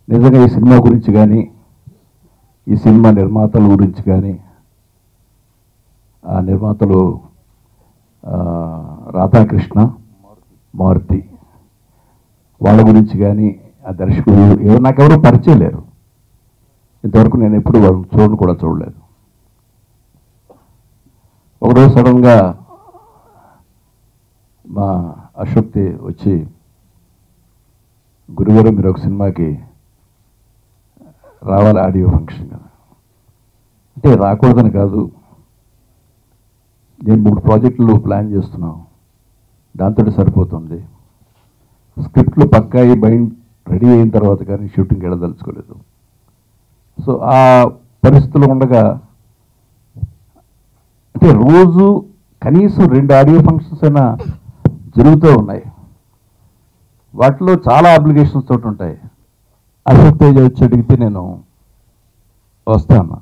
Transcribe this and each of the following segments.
నిజంగా ఈ సినిమా గురించి కానీ ఈ సినిమా నిర్మాతల గురించి కానీ ఆ నిర్మాతలు ఆ, రాధాకృష్ణ మారుతి వాళ్ళ గురించి కానీ ఆ దర్శకుడు ఎవరు నాకెవరూ పరిచయం లేరు ఇంతవరకు నేను ఎప్పుడు వాళ్ళని చూడను కూడా చూడలేదు ఒకరోజు సడన్గా మా అశోక్తి వచ్చి గురువారం మీరు ఒక సినిమాకి రావాలి ఆడియో ఫంక్షన్ కదా అంటే రాకూడదని కాదు నేను మూడు ప్రాజెక్టులు ప్లాన్ చేస్తున్నాం దాంతో సరిపోతుంది స్క్రిప్ట్లు పక్కా అయి బైండ్ రెడీ అయిన తర్వాత కానీ షూటింగ్కి వెళ్ళదలుచుకోలేదు సో ఆ పరిస్థితులు ఉండగా అంటే రోజు కనీసం రెండు ఆడియో ఫంక్షన్స్ అయినా జరుగుతూ ఉన్నాయి వాటిలో చాలా అప్లికేషన్స్ తోటి ఉంటాయి అశోక్ తేజ వచ్చి అడిగితే నేను వస్తాను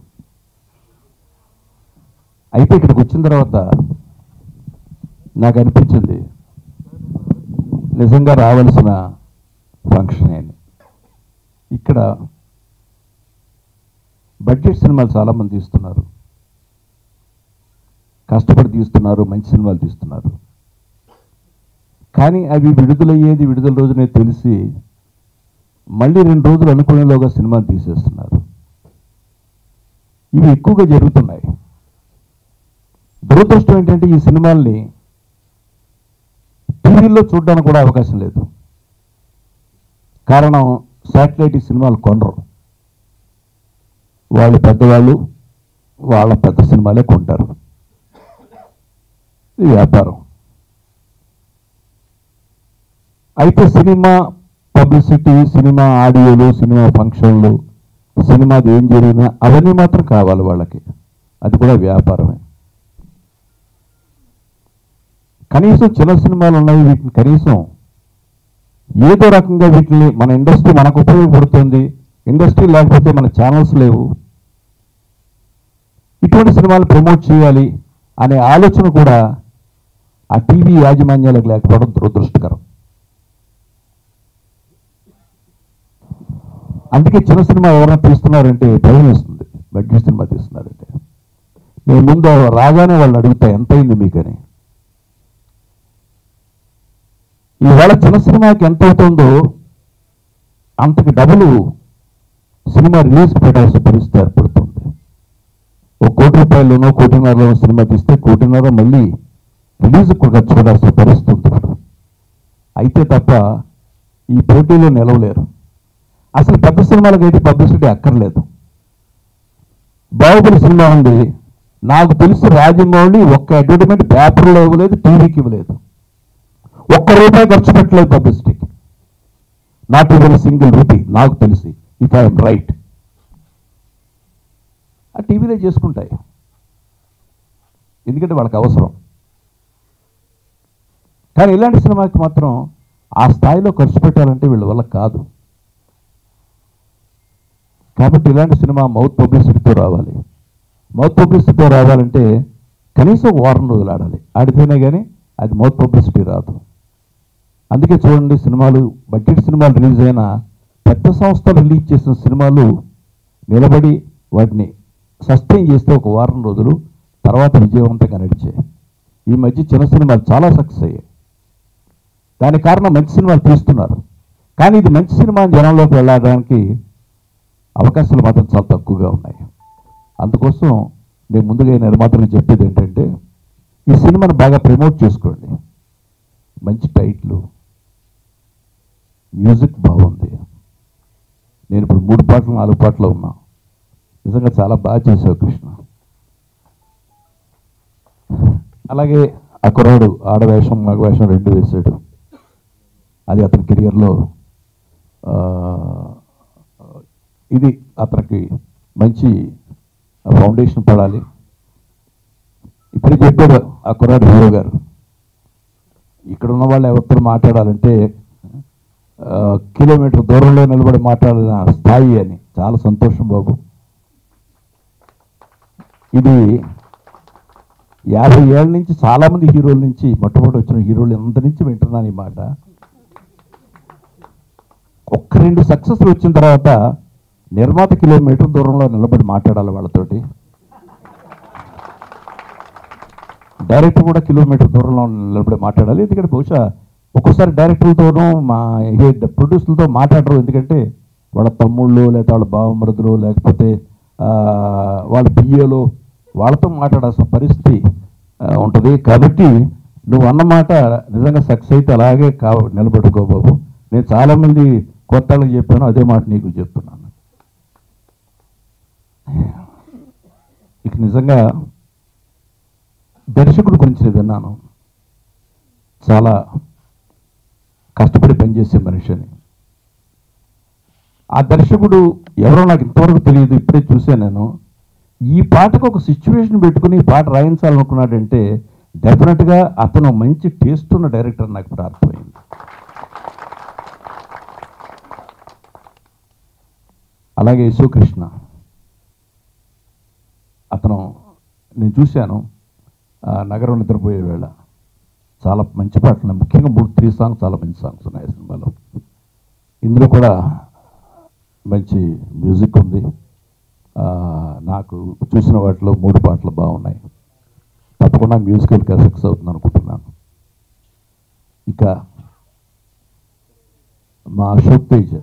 అయితే ఇక్కడికి వచ్చిన తర్వాత నాకు అనిపించింది నిజంగా రావాల్సిన ఫంక్షన్ అని ఇక్కడ బడ్జెట్ సినిమాలు చాలామంది తీస్తున్నారు కష్టపడి తీస్తున్నారు మంచి సినిమాలు తీస్తున్నారు కానీ అవి విడుదలయ్యేది విడుదల రోజునే తెలిసి మళ్ళీ రెండు రోజులు అనుకునేలోగా సినిమాలు తీసేస్తున్నారు ఇవి ఎక్కువగా జరుగుతున్నాయి దురదృష్టం ఏంటంటే ఈ సినిమాల్ని టీవీల్లో చూడడానికి కూడా అవకాశం లేదు కారణం శాటిలైట్ ఈ సినిమాలు కొనరు వాళ్ళు పెద్దవాళ్ళు వాళ్ళ పెద్ద సినిమాలే కొంటారు ఇది వ్యాపారం అయితే సినిమా పబ్లిసిటీ సినిమా ఆడియోలు సినిమా ఫంక్షన్లు సినిమాది ఏం జరిగినా అవన్నీ మాత్రం కావాలి వాళ్ళకి అది కూడా వ్యాపారమే కనీసం చిన్న సినిమాలు ఉన్నాయి వీటిని కనీసం ఏదో రకంగా వీటిని మన ఇండస్ట్రీ మనకు ఉపయోగపడుతుంది ఇండస్ట్రీ లేకపోతే మన ఛానల్స్ లేవు ఇటువంటి సినిమాలు ప్రమోట్ చేయాలి అనే ఆలోచన కూడా ఆ టీవీ యాజమాన్యాలకు లేకపోవడం దురదృష్టకరం అందుకే చిన్న సినిమా ఎవరైనా తీస్తున్నారంటే భయం వేస్తుంది బడ్జెట్ సినిమా తీస్తున్నారంటే నేను ముందు రాగానే వాళ్ళు అడుగుతా ఎంత అయింది మీకని ఈవేళ చిన్న సినిమాకి ఎంత అవుతుందో అంతకి డబులు సినిమా రిలీజ్కి పెట్టాల్సిన పరిస్థితి ఏర్పడుతుంది ఒక కోటి రూపాయల్లోనో కోటిన్నరలోనో సినిమా తీస్తే కోటిన్నర మళ్ళీ రిలీజ్కి కూడా ఖర్చు పెట్టాల్సిన పరిస్థితి ఉంది ఇప్పుడు అయితే తప్ప ఈ పోటీలో నిలవలేరు అసలు పెద్ద సినిమాలకు అయితే పబ్లిసిటీ అక్కర్లేదు బాహుబలి సినిమా ఉంది నాకు తెలిసి రాజమౌళి ఒక్క అడ్వర్టైజ్మెంట్ పేపర్లో ఇవ్వలేదు టీవీకి ఇవ్వలేదు ఒక్క రూపాయి ఖర్చు పెట్టలేదు పబ్లిసిటీకి నాట్ ఈవెన్ సింగిల్ రూపీ నాకు తెలిసి ఇఫ్ ఐఎమ్ రైట్ ఆ టీవీలో చేసుకుంటాయి ఎందుకంటే వాళ్ళకి అవసరం కానీ ఇలాంటి సినిమాకి మాత్రం ఆ స్థాయిలో ఖర్చు పెట్టాలంటే వీళ్ళ వల్ల కాదు కాబట్టి ఇలాంటి సినిమా మౌత్ పబ్లిసిటీతో రావాలి మౌత్ పబ్లిసిటీతో రావాలంటే కనీసం ఒక వారం రోజులు ఆడాలి ఆడితేనే కానీ అది మౌత్ పబ్లిసిటీ రాదు అందుకే చూడండి సినిమాలు బడ్జెట్ సినిమాలు రిలీజ్ అయిన పెద్ద సంస్థలు రిలీజ్ చేసిన సినిమాలు నిలబడి వాటిని సస్టైన్ చేస్తే ఒక వారం రోజులు తర్వాత విజయవంతంగా నడిచాయి ఈ మధ్య చిన్న సినిమాలు చాలా సక్సెస్ అయ్యాయి దానికి కారణం మంచి సినిమాలు తీస్తున్నారు కానీ ఇది మంచి సినిమా అని జనంలోకి వెళ్ళడానికి అవకాశాలు మాత్రం చాలా తక్కువగా ఉన్నాయి అందుకోసం నేను ముందుగా ఈ నిర్మాతలకు చెప్పేది ఏంటంటే ఈ సినిమాను బాగా ప్రమోట్ చేసుకోండి మంచి టైట్లు మ్యూజిక్ బాగుంది నేను ఇప్పుడు మూడు పాటలు నాలుగు పాటలు ఉన్నా నిజంగా చాలా బాగా చేసావు కృష్ణ అలాగే ఆ కుర్రాడు ఆడవేషం మగవేషం రెండు వేశాడు అది అతని కెరియర్లో ఆ, ఇది అతనికి మంచి ఫౌండేషన్ పడాలి ఇప్పుడు చెప్పాడు ఆ కుర్రాడు హీరో గారు ఇక్కడ ఉన్న వాళ్ళు ఎవరితో మాట్లాడాలంటే ఆ, కిలోమీటర్ దూరంలో నిలబడి మాట్లాడిన స్థాయి అని చాలా సంతోషం బాబు ఇది యాభై ఏళ్ళ నుంచి చాలామంది హీరోల నుంచి మొట్టమొదటి వచ్చిన హీరోలు ఎంత నుంచి వింటున్నాను ఈ మాట ఒక్క ఒక్క రెండు సక్సెస్లు వచ్చిన తర్వాత నిర్మాత కిలోమీటర్ దూరంలో నిలబడి మాట్లాడాలి వాళ్ళతోటి డైరెక్టర్ కూడా కిలోమీటర్ దూరంలో నిలబడి మాట్లాడాలి ఎందుకంటే బహుశా ఒక్కోసారి డైరెక్టర్లతోనూ మా ప్రొడ్యూసర్లతో మాట్లాడరు ఎందుకంటే వాళ్ళ తమ్ముళ్ళు లేదా వాళ్ళ బావమరుదులు లేకపోతే ఆ, వాళ్ళ పిఏలు వాళ్ళతో మాట్లాడాల్సిన పరిస్థితి ఆ, ఉంటుంది కాబట్టి నువ్వు అన్నమాట నిజంగా సక్సెస్ అయితే అలాగే కా నిలబడుకో బాబు నేను చాలామంది కొత్త వాళ్ళకి చెప్పాను అదే మాట నీకు చెప్తున్నాను ఇక నిజంగా దర్శకుడు గురించి నేను విన్నాను చాలా కష్టపడి పనిచేసే మనిషి అని ఆ దర్శకుడు ఎవరో నాకు ఇంతవరకు తెలియదు ఇప్పుడే చూశాను నేను ఈ పాటకు ఒక సిచ్యువేషన్ పెట్టుకుని ఈ పాట రాయించాలనుకున్నాడంటే డెఫినెట్గా అతను మంచి టేస్ట్ ఉన్న డైరెక్టర్ నాకు ఇప్పుడు అర్థమైంది అలాగే యశోకృష్ణ అతను నేను చూశాను ఆ, నగరం నిద్రపోయే వేళ చాలా మంచి పాటలు ఉన్నాయి. ముఖ్యంగా మూడు త్రీ సాంగ్స్ చాలా మంచి సాంగ్స్ ఉన్నాయి ఈ సినిమాలో ఇందులో కూడా మంచి మ్యూజిక్ ఉంది ఆ, నాకు చూసిన వాటిలో మూడు పాటలు బాగున్నాయి తప్పకుండా మ్యూజికల్గా సక్సెస్ అవుతుంది అనుకుంటున్నాను ఇక మా అశోక్ తేజ్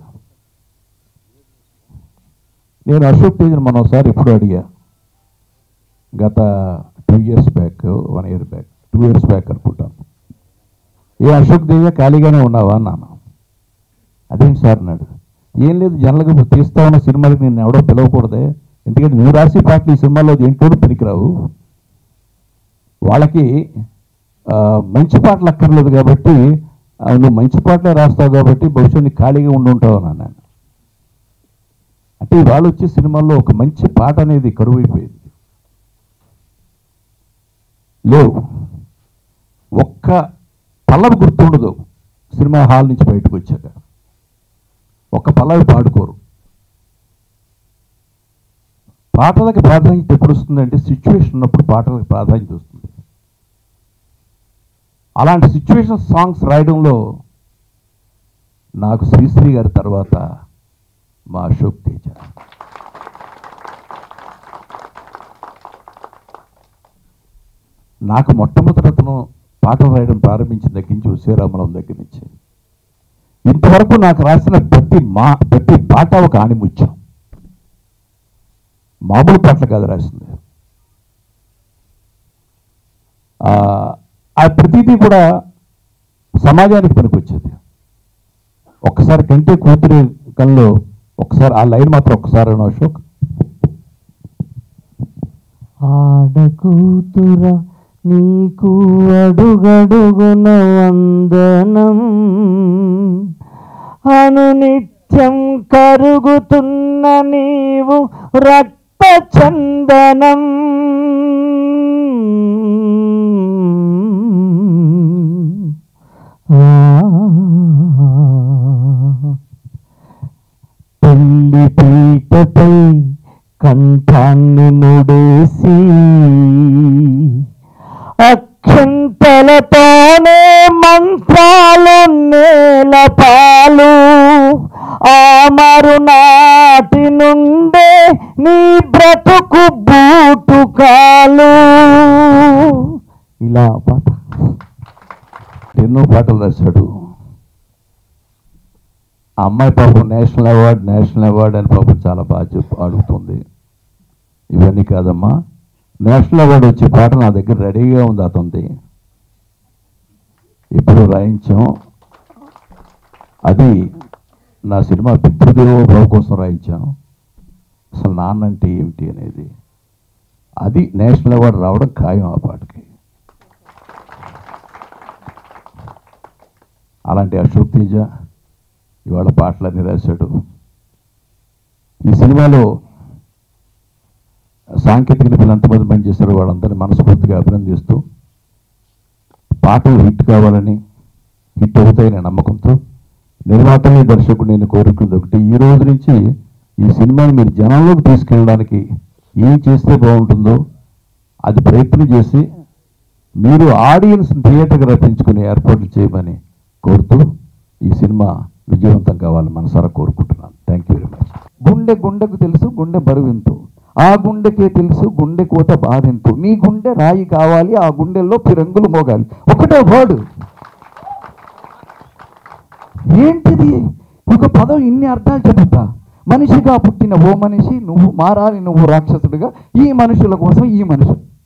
నేను అశోక్ తేజ్ని మనం ఒకసారి ఎప్పుడు అడిగా గత two years back one year back two years back అనుకుంటాను ఏ అశోక్ దేవ ఖాళీగానే ఉన్నావా అన్నాను అదేంటి సార్ అన్నాడు ఏం లేదు జనరల్గా ఇప్పుడు తీస్తా ఉన్న సినిమాలకు నేను ఎవడో పిలవకూడదే ఎందుకంటే నువ్వు రాసి పాటలు ఈ సినిమాలో దేంట్లో పనికిరావు వాళ్ళకి ఆ, మంచి పాటలు అక్కర్లేదు కాబట్టి ఆ, నువ్వు మంచి పాటలే రాస్తావు కాబట్టి బహుశా నీకు ఖాళీగా ఉండి ఉంటావు అని అన్నాను అంటే వాళ్ళు వచ్చే సినిమాల్లో ఒక మంచి పాట అనేది కరువైపోయింది లేవు ఒక్క పల్లవి గుర్తుండదు సినిమా హాల్ నుంచి బయటకు వచ్చాక ఒక్క పల్లవి పాడుకోరు పాటలకి ప్రాధాన్యత ఎప్పుడు వస్తుందంటే సిచ్యువేషన్ ఉన్నప్పుడు పాటలకు ప్రాధాన్యత వస్తుంది అలాంటి సిచ్యువేషన్ సాంగ్స్ రాయడంలో నాకు శ్రీశ్రీ గారి తర్వాత మా అశోక్ తేజ నాకు మొట్టమొదటి అతను పాటలు రాయడం ప్రారంభించిన దగ్గర నుంచి ఉసేరామలం దగ్గర నుంచి ఇంతవరకు నాకు రాసిన ప్రతి మా ప్రతి పాట ఒక ఆణిముత్యం మామూలు పాటలు కాదు రాసింది ఆ, ఆ ప్రతిదీ కూడా సమాజానికి పనికొచ్చేది ఒక్కసారి కంటే కూతురి కల్లో ఒకసారి ఆ లైన్ మాత్రం ఒక్కసారి అను అశోక్ ఆడకూతుర నీకు అడుగడుగున వందనం అనునిత్యం కరుగుతున్న నీవు రక్త చందనం ఆ పెళ్లి పీటపై కంఠాన్ని ముడేసి అక్షంతలతోనే మంత్రాలు నేల పాలు ఆ మరునాటి నుండే నీ బ్రతుకు బూటుకాలు ఇలా పాట ఎన్నో పాటలు రాశాడు ఆ అమ్మాయి పాపం నేషనల్ అవార్డ్ నేషనల్ అవార్డ్ అని పాపం చాలా బాగా చెప్పు అడుగుతుంది ఇవన్నీ కాదమ్మా నేషనల్ అవార్డు వచ్చే పాట నా దగ్గర రెడీగా ఉంది అతనిది ఇప్పుడు రాయించాం అది నా సినిమా పితృదేవో భవ కోసం రాయించాం అసలు నాన్న అంటే ఏమిటి అనేది అది నేషనల్ అవార్డు రావడం ఖాయం ఆ పాటకి అలాంటి అశోక్ తేజ ఇవాళ పాటలన్నీ రాశాడు ఈ సినిమాలో సాంకేతిక నిపుణులు ఎంతమంది పనిచేశారో వాళ్ళందరినీ మనస్ఫూర్తిగా అభినందిస్తూ పాటలు హిట్ కావాలని హిట్ అవుతాయనే నమ్మకంతో నిర్మాతని దర్శకుడు నేను కోరుకుంది ఒకటి ఈ రోజు నుంచి ఈ సినిమాని మీరు జనంలోకి తీసుకెళ్ళడానికి ఏం చేస్తే బాగుంటుందో అది ప్రయత్నం చేసి మీరు ఆడియన్స్ థియేటర్కి రప్పించుకుని ఏర్పాట్లు చేయమని కోరుతూ ఈ సినిమా విజయవంతం కావాలని మనసారా కోరుకుంటున్నాను థ్యాంక్ యూ వెరీ మచ్ గుండె గుండెకు తెలుసు గుండె బరువెంతో ఆ గుండెకే తెలుసు గుండె కోత బాధెంతో నీ గుండె రాయి కావాలి ఆ గుండెల్లో పిరంగులు మోగాలి ఒకటే వర్డ్ ఏంటిది ఒక పదం ఇన్ని అర్థాలు చెబుతా మనిషిగా పుట్టిన ఓ మనిషి నువ్వు మారాలి నువ్వు రాక్షసుడిగా ఈ మనుషుల కోసం ఈ మనుషులు